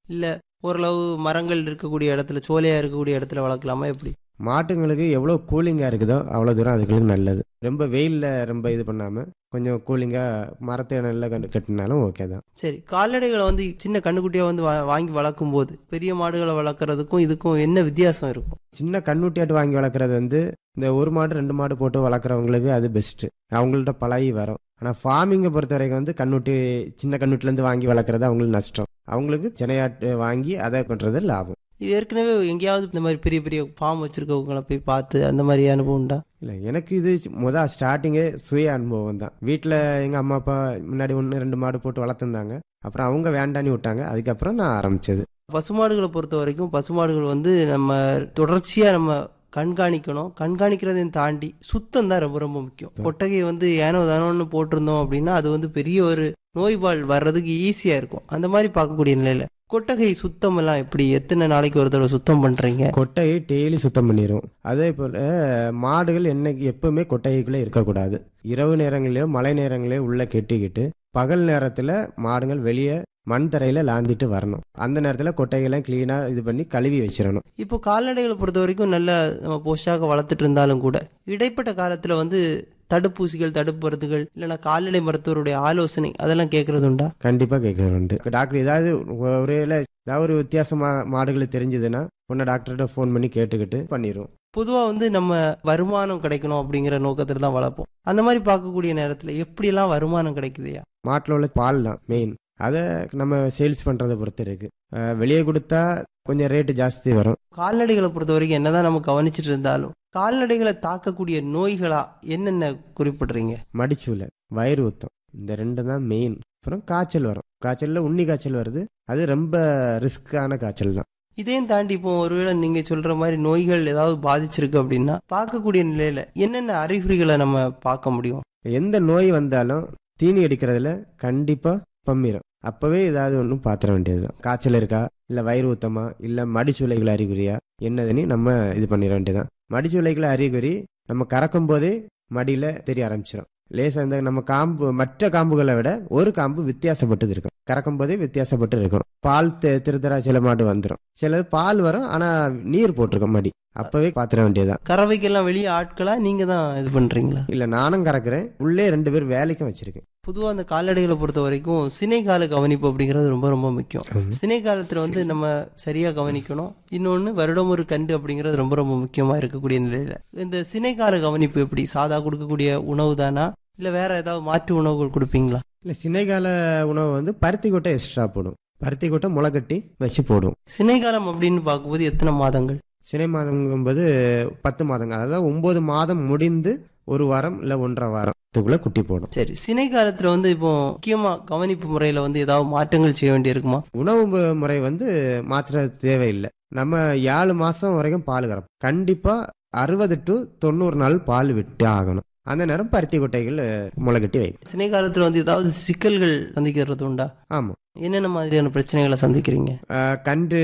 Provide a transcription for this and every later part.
இல்ல ஓரளவு மரங்கள் இருக்கக்கூடிய இடத்துல சோலையா இருக்கக்கூடிய இடத்துல வளர்க்கலாமா எப்படி மாட்டுங்களுக்கு எவ்வளோ கூலிங்காக இருக்குதோ அவ்வளோ தூரம் அதுங்களுக்கு நல்லது ரொம்ப வெயிலில் ரொம்ப இது பண்ணாமல் கொஞ்சம் கூலிங்காக மரத்தை நல்லா கண்டு கட்டினாலும் ஓகே தான் சரி கால்நடைகளை வந்து சின்ன கண்ணுக்குட்டியா வந்து வா- வாங்கி வளர்க்கும் போது பெரிய மாடுகளை வளர்க்கறதுக்கும் இதுக்கும் என்ன வித்தியாசம் இருக்கும் சின்ன கண்ணுட்டியாட்டு வாங்கி வளர்க்குறது வந்து இந்த ஒரு மாடு ரெண்டு மாடு போட்டு வளர்க்குறவங்களுக்கு அது பெஸ்ட்டு அவங்கள்ட்ட பழகி வரும் ஆனால் ஃபார்மிங்கை பொறுத்த வரைக்கும் வந்து கண்ணுட்டி சின்ன கண்ணுட்டிலேருந்து வாங்கி வளர்க்குறது அவங்களுக்கு நஷ்டம் அவங்களுக்கு சினையாட்டு வாங்கி அதை பண்ணுறது லாபம் இது ஏற்கனவே எங்கேயாவது இந்த மாதிரி பெரிய பெரிய ஃபார்ம் வச்சிருக்கவங்கள போய் பார்த்து அந்த மாதிரி அனுபவம் உண்டா இல்லை எனக்கு இது முத ஸ்டார்டிங்கே சுய அனுபவம் தான் வீட்டில் எங்கள் அம்மா அப்பா முன்னாடி ஒன்று ரெண்டு மாடு போட்டு வளர்த்துருந்தாங்க அப்புறம் அவங்க வேண்டான்னு விட்டாங்க அதுக்கப்புறம் நான் ஆரம்பிச்சது பசுமாடுகளை பொறுத்த வரைக்கும் பசுமாடுகள் வந்து நம்ம தொடர்ச்சியா நம்ம கண்காணிக்கணும் கண்காணிக்கிறதையும் தாண்டி சுத்தம் தான் ரொம்ப ரொம்ப முக்கியம் கொட்டகையை வந்து ஏனோ தானோன்னு போட்டிருந்தோம் அப்படின்னா அது வந்து பெரிய ஒரு நோய்வாள் வர்றதுக்கு ஈஸியா இருக்கும் அந்த மாதிரி பார்க்கக்கூடிய நிலையில கொட்டகை சுத்தம் எல்லாம் எப்படி எத்தனை நாளைக்கு ஒரு தடவை சுத்தம் பண்றீங்க கொட்டையை டெய்லி சுத்தம் பண்ணிடும் அதே போல் மாடுகள் என்னைக்கு எப்பவுமே கொட்டகைக்குள்ளே இருக்கக்கூடாது இரவு நேரங்களையோ மழை நேரங்களையோ உள்ளே கெட்டிக்கிட்டு பகல் நேரத்தில் மாடுகள் வெளியே மண் தரையில் லாந்திட்டு வரணும் அந்த நேரத்தில் கொட்டைகள்லாம் க்ளீனாக இது பண்ணி கழுவி வச்சிடணும் இப்போ கால்நடைகளை பொறுத்த வரைக்கும் நல்ல நம்ம போஷாக வளர்த்துட்டு இருந்தாலும் கூட இடைப்பட்ட காலத்துல வந்து தடுப்பூசிகள் தடுப்பு மருந்துகள் இல்லைன்னா கால்நடை மருத்துவருடைய ஆலோசனை அதெல்லாம் கேட்கறது உண்டா கண்டிப்பாக கேட்கறோண்டு டாக்டர் ஏதாவது ஒரேல ஏதாவது ஒரு வித்தியாசமாக மாடுகள் தெரிஞ்சதுன்னா உன்னை டாக்டர்கிட்ட ஃபோன் பண்ணி கேட்டுக்கிட்டு பண்ணிடுவோம் பொதுவா வந்து நம்ம வருமானம் கிடைக்கணும் அப்படிங்கிற நோக்கத்துல தான் வளர்ப்போம் அந்த மாதிரி பார்க்கக்கூடிய நேரத்துல எப்படியெல்லாம் வருமானம் கிடைக்குதுயா மாட்டில் உள்ள பால் தான் மெயின் அதை நம்ம சேல்ஸ் பண்ணுறதை பொறுத்து இருக்கு அஹ் வெளியே கொடுத்தா கொஞ்சம் ரேட்டு ஜாஸ்தி வரும் கால்நடைகளை பொறுத்த வரைக்கும் என்னதான் நம்ம கவனிச்சிட்டு இருந்தாலும் கால்நடைகளை தாக்கக்கூடிய நோய்களா என்னென்ன குறிப்பிடுறீங்க மடிச்சூலை வயிறு ஊத்தம் இந்த ரெண்டு தான் மெயின் அப்புறம் காய்ச்சல் வரும் காய்ச்சல்ல உண்ணி காய்ச்சல் வருது அது ரொம்ப ரிஸ்க்கான காய்ச்சல் தான் இதையும் தாண்டி இப்போ ஒருவேளை நீங்க சொல்ற மாதிரி நோய்கள் ஏதாவது பாதிச்சிருக்கு அப்படின்னா பார்க்கக்கூடிய நிலையில என்னென்ன அறிகுறிகளை நம்ம பார்க்க முடியும் எந்த நோய் வந்தாலும் தீனி அடிக்கிறதுல கண்டிப்பா பம்மிரும் அப்பவே ஏதாவது ஒன்றும் பாத்திர வேண்டியதுதான் காய்ச்சல் இருக்கா இல்ல வயிறு ஊத்தமா இல்ல மடிச்சூளைகள் அறிகுறியா என்னதுன்னு நம்ம இது பண்ணிட வேண்டியதுதான் மடிச்சூளைகள் அறிகுறி நம்ம கறக்கும் போதே மடியில தெரிய ஆரம்பிச்சிடும் லேசா இந்த நம்ம காம்பு மற்ற காம்புகளை விட ஒரு காம்பு வித்தியாசப்பட்டது இருக்கும் கறக்கும் போதே வித்தியாசப்பட்டு இருக்கும் பால் தெ- திருத்தரா சில மாடு வந்துடும் சிலது பால் வரும் ஆனா நீர் போட்டிருக்கும் மடி அப்பவே பாத்திர வேண்டியதுதான் கறவைக்கெல்லாம் வெளியே ஆட்களா நீங்க தான் இது பண்றீங்களா இல்ல நானும் கறக்குறேன் உள்ளே ரெண்டு பேர் வேலைக்கும் வச்சிருக்கேன் பொதுவா அந்த கால்நடைகளை பொறுத்த வரைக்கும் சினை கால கவனிப்பு அப்படிங்கிறது ரொம்ப ரொம்ப முக்கியம் சினை காலத்துல வந்து நம்ம சரியா கவனிக்கணும் இன்னொன்னு வருடம் ஒரு கண்டு அப்படிங்கிறது ரொம்ப ரொம்ப முக்கியமா இருக்கக்கூடிய நிலையில இந்த சினை கால கவனிப்பு எப்படி சாதா கொடுக்கக்கூடிய உணவு தானா இல்ல வேற ஏதாவது மாற்று உணவுகள் கொடுப்பீங்களா இல்ல சினைகால உணவு வந்து பருத்தி கொட்டை எக்ஸ்ட்ரா போடும் பருத்தி கொட்டை முளைக்கட்டி வச்சு போடுவோம் சினை காலம் அப்படின்னு பார்க்கும்போது எத்தனை மாதங்கள் சினை மாதங்கும்போது பத்து மாதங்கள் அதாவது ஒன்பது மாதம் முடிந்து ஒரு வாரம் இல்ல ஒன்றரை வாரத்துக்குள்ள குட்டி போடும் சரி சினை காலத்துல வந்து இப்போ முக்கியமா கவனிப்பு முறையில வந்து ஏதாவது மாற்றங்கள் செய்ய வேண்டியிருக்குமா உணவு மு- முறை வந்து மாற்ற தேவையில்லை நம்ம ஏழு மாசம் வரைக்கும் பால் கறப்போம் கண்டிப்பா அறுபது டு தொண்ணூறு நாள் பால் விட்டு ஆகணும் அந்த நேரம் பருத்தி கொட்டைகள் முளைக்கட்டி வைக்கும் சினை காலத்துல வந்து ஏதாவது சிக்கல்கள் சந்திக்கிறது உண்டா ஆமா என்னென்ன மாதிரியான பிரச்சனைகளை சந்திக்கிறீங்க ஆஹ் கன்று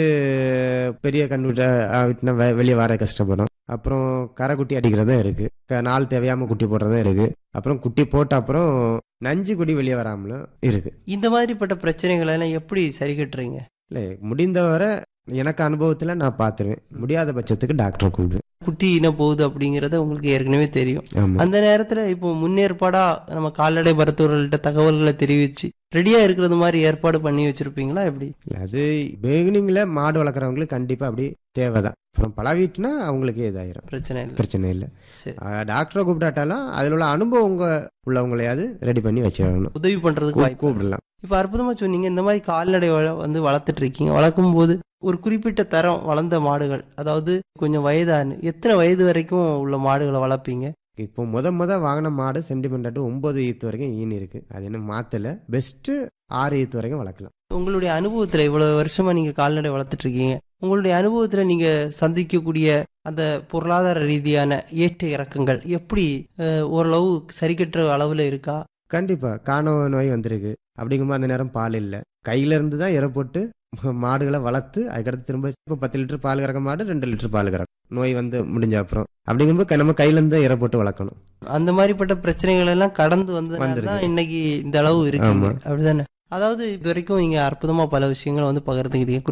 பெரிய கன்று விட்டா ஆஹ் விட்டுனா வெ- வெளியே வர கஷ்டப்படும் அப்புறம் கரைக்குட்டி அடிக்கிறதும் இருக்கு க- நாள் தேவையாம குட்டி போடுறதும் இருக்கு அப்புறம் குட்டி போட்ட அப்புறம் நஞ்சு குடி வெளியே வராமலும் இருக்கு இந்த மாதிரிப்பட்ட பிரச்சனைகளை எல்லாம் எப்படி சரி கட்டுறீங்க இல்லை முடிந்தவரை எனக்கு அனுபவத்தில் நான் பார்த்துருவேன் முடியாத பட்சத்துக்கு டாக்டரை கூப்பிடுவேன் குட்டி இன போகுது அப்படிங்கறது உங்களுக்கு ஏற்கனவே தெரியும் ஆமா அந்த நேரத்துல இப்போ முன்னேற்பாடா நம்ம கால்நடை மருத்துவர்கள்ட்ட தகவல்களை தெரிவிச்சு ரெடியா இருக்கிறது மாதிரி ஏற்பாடு பண்ணி வச்சிருப்பீங்களா எப்படி இல்ல, அது பிகினிங்ல மாடு வளர்க்குறவங்களுக்கு கண்டிப்பா அப்படி தேவைதான் அப்புறம் பழவிட்டுனா அவங்களுக்கு இதாயிரும் பிரச்சனை இல்லை பிரச்சனை இல்லை சரி டாக்டரை கூப்பிடாட்டாலும் அதில் உள்ள அனுபவம் உள்ளவங்களையாவது ரெடி பண்ணி வச்சிடணும் உதவி பண்றதுக்கு வாய்ப்பு கூப்பிடலாம் இப்ப அற்புதமா சொன்னீங்க இந்த மாதிரி கால்நடை வள- வந்து வளர்த்துட்டு இருக்கீங்க வளர்க்கும் போது ஒரு குறிப்பிட்ட தரம் வளர்ந்த மாடுகள் அதாவது கொஞ்சம் வயதான எத்தனை வயது வரைக்கும் உள்ள மாடுகளை வளர்ப்பீங்க இப்போ முத முத வாங்கின மாடு சென்டிமெண்ட் ஒன்பது ஈத்து வரைக்கும் ஈனி இருக்கு அது என்ன மாத்தல பெஸ்ட் ஆறு ஈத்து வரைக்கும் வளர்க்கலாம் உங்களுடைய அனுபவத்துல இவ்வளவு வருஷமா நீங்க கால்நடை வளர்த்துட்டு இருக்கீங்க உங்களுடைய அனுபவத்துல நீங்க சந்திக்கக்கூடிய அந்த பொருளாதார ரீதியான ஏற்ற இறக்கங்கள் எப்படி அஹ், ஓரளவு சரி கட்டுற அளவுல இருக்கா கண்டிப்பா காண நோய் வந்திருக்கு அப்படிங்கும்போது அந்த நேரம் பால் இல்லை கையில இருந்து தான் இறை போட்டு மாடுகளை வளர்த்து அதுக்கடுத்து திரும்ப இப்போ பத்து லிட்டர் பால் கறக்க மாடு ரெண்டு லிட்டர் பால் கறக்கும் நோய் வந்து முடிஞ்ச அப்புறம் அப்படிங்கும்போது க- நம்ம கையில இருந்து தான் இறை போட்டு வளர்க்கணும் அந்த மாதிரிப்பட்ட பிரச்சனைகள் எல்லாம் கடந்து வந்ததுனால தான் வந்திருக்கு. இன்னைக்கு இந்த அளவு இருக்கு ஆமா. அப்படிதானே அதாவது இது வரைக்கும் நீங்க அற்புதமா பல விஷயங்களை வந்து பகிர்ந்துக்கிட்டீங்க